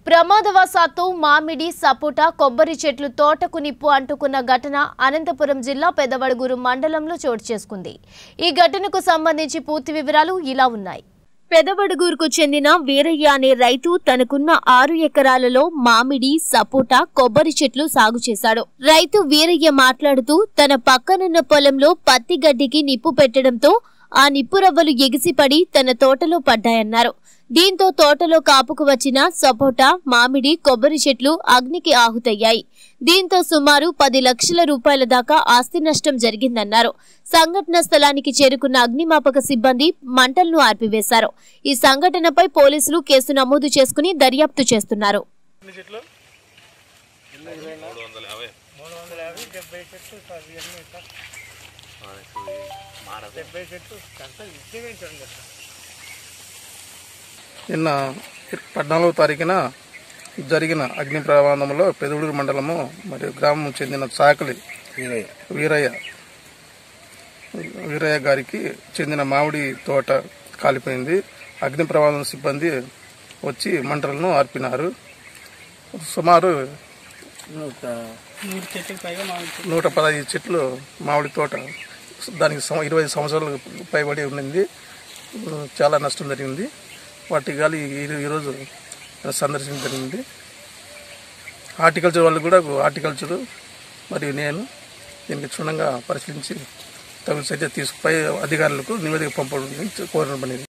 ప్రమాదవశాత్తు మామిడి సపోటా కొబ్బరి చెట్లు తోటకు నిప్పు అంటుకున్న ఘటన అనంతపురం జిల్లా పెదవడుగురు మండలంలో చోటు చేసుకుంది ఈ ఘటనకు సంబంధించి పూర్తి వివరాలు ఇలా ఉన్నాయి పెదవడుగూరుకు చెందిన వీరయ్య అనే రైతు తనకున్న ఆరు ఎకరాలలో మామిడి సపోటా కొబ్బరి చెట్లు సాగు చేశాడు రైతు వీరయ్య మాట్లాడుతూ తన పక్కనున్న పొలంలో పత్తి గడ్డికి నిప్పు పెట్టడంతో ఆ నిప్పు రవ్వలు ఎగిసిపడి తన తోటలో పడ్డాయన్నారు దీంతో తోటలో కాపుకు వచ్చిన సపోటా మామిడి కొబ్బరి చెట్లు అగ్నికి ఆహుతయ్యాయి దీంతో సుమారు పది లక్షల రూపాయల దాకా ఆస్తి నష్టం జరిగిందన్నారు సంఘటన స్థలానికి చేరుకున్న అగ్నిమాపక సిబ్బంది మంటలను ఆర్పివేశారు ఈ సంఘటనపై పోలీసులు కేసు నమోదు చేసుకుని దర్యాప్తు చేస్తున్నారు ఎన్ని చెట్లు మూడు వందల యాభై డెబ్బై చెట్లు సార్ ఇవన్నీ సార్ డెబ్బై చెట్లు అంతా ఇంప్లిమెంట్ కదా సార్ నిన్న పద్నాలుగో తారీఖున జరిగిన అగ్ని ప్రమాదంలో పెదవుడూరు మండలము మరియు గ్రామం చెందిన సాకలి వీరయ్య వీరయ్య గారికి చెందిన మామిడి తోట కాలిపోయింది అగ్ని ప్రమాదం సిబ్బంది వచ్చి మంటలను ఆర్పినారు సుమారు నూట పదహైదు చెట్లు మామిడి తోట దానికి సం- ఇరవై సంవత్సరాలు పైబడి ఉండింది చాలా నష్టం జరిగింది వాటి గాలి ఈ- ఈరోజు సందర్శించడం జరిగింది హార్టికల్చర్ వాళ్ళు కూడా హార్టికల్చర్ మరియు నేను దీనికి క్షుణ్ణంగా పరిశీలించి తగు చర్య తీసుకు పై అధికారులకు నివేదిక పంపడం కోరడం అనేది